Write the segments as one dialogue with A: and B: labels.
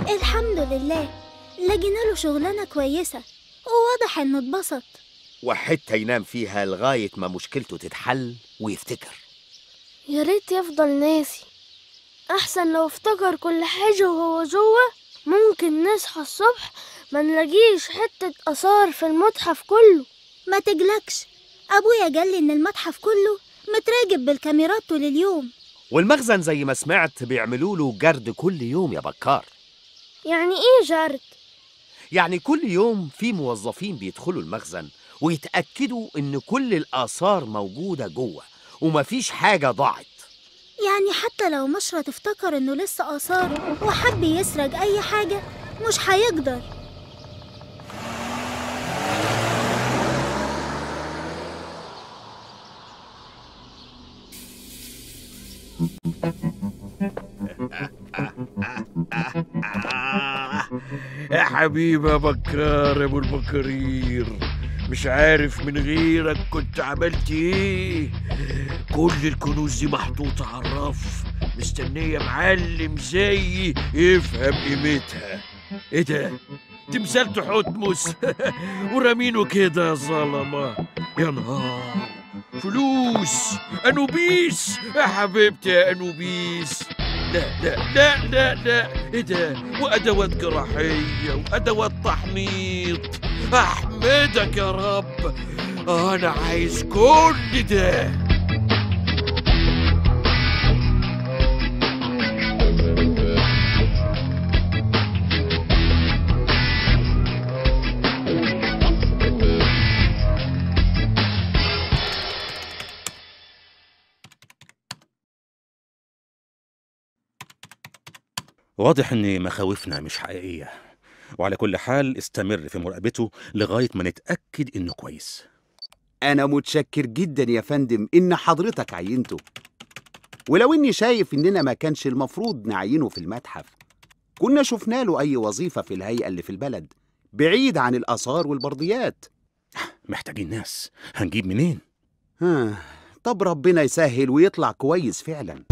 A: الحمد لله لقينا له شغلانة كويسة وواضح إنه اتبسط
B: وحتة ينام فيها لغاية ما مشكلته تتحل ويفتكر
C: يا ريت يفضل ناسي احسن لو افتكر كل حاجة وهو جوه ممكن نصحى الصبح ما نلاقيش حتة آثار في المتحف كله
A: ما تقلقش أبويا قال لي إن المتحف كله متراقب بالكاميرات طول اليوم
B: والمخزن زي ما سمعت بيعملوا له جرد كل يوم يا بكار
C: يعني ايه جرد
B: يعني كل يوم في موظفين بيدخلوا المخزن ويتأكدوا إن كل الآثار موجودة جوه ومفيش حاجة ضاعت
A: يعني حتى لو مشرط افتكر إنه لسه آثار وحب يسرق أي حاجة مش هيقدر
D: يا حبيبي يا بكار يا ابو البكارير مش عارف من غيرك كنت عملت ايه كل الكنوز دي محطوطة على الرف مستنية معلم زيي يفهم قيمتها ايه ده تمثال تحتمس ورامينه كده يا ظلمة يا نهار فلوس انوبيس يا حبيبتي يا انوبيس لا لا لا لا لا ايه ده وادوات جراحيه وادوات تحنيط احمدك يا رب انا عايز كل ده
E: واضح ان مخاوفنا مش حقيقيه وعلى كل حال استمر في مراقبته لغايه ما نتاكد انه كويس
F: أنا متشكر جدا يا فندم إن حضرتك عينته ولو إني شايف إننا ما كانش المفروض نعينه في المتحف كنا شفنا له أي وظيفة في الهيئة اللي في البلد بعيد عن الآثار والبرديات
E: محتاجين ناس هنجيب منين
F: ها طب ربنا يسهل ويطلع كويس فعلا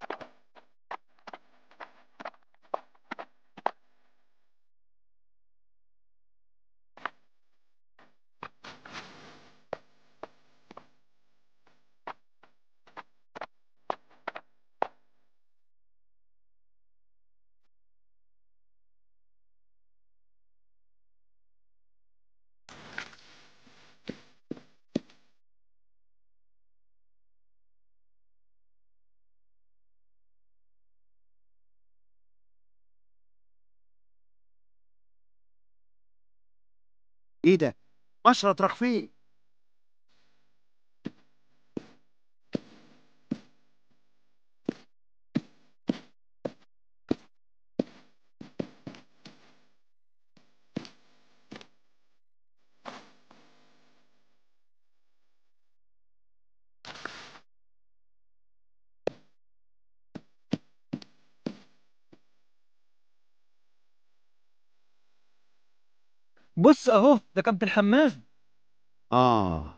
F: إيه ده؟ مشرط راح فين؟
G: بص اهو ده كان في الحمام
F: آه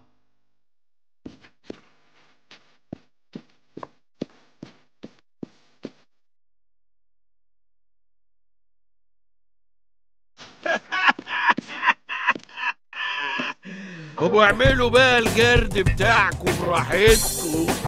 D: طب واعملوا بقى الجرد بتاعكم براحتكم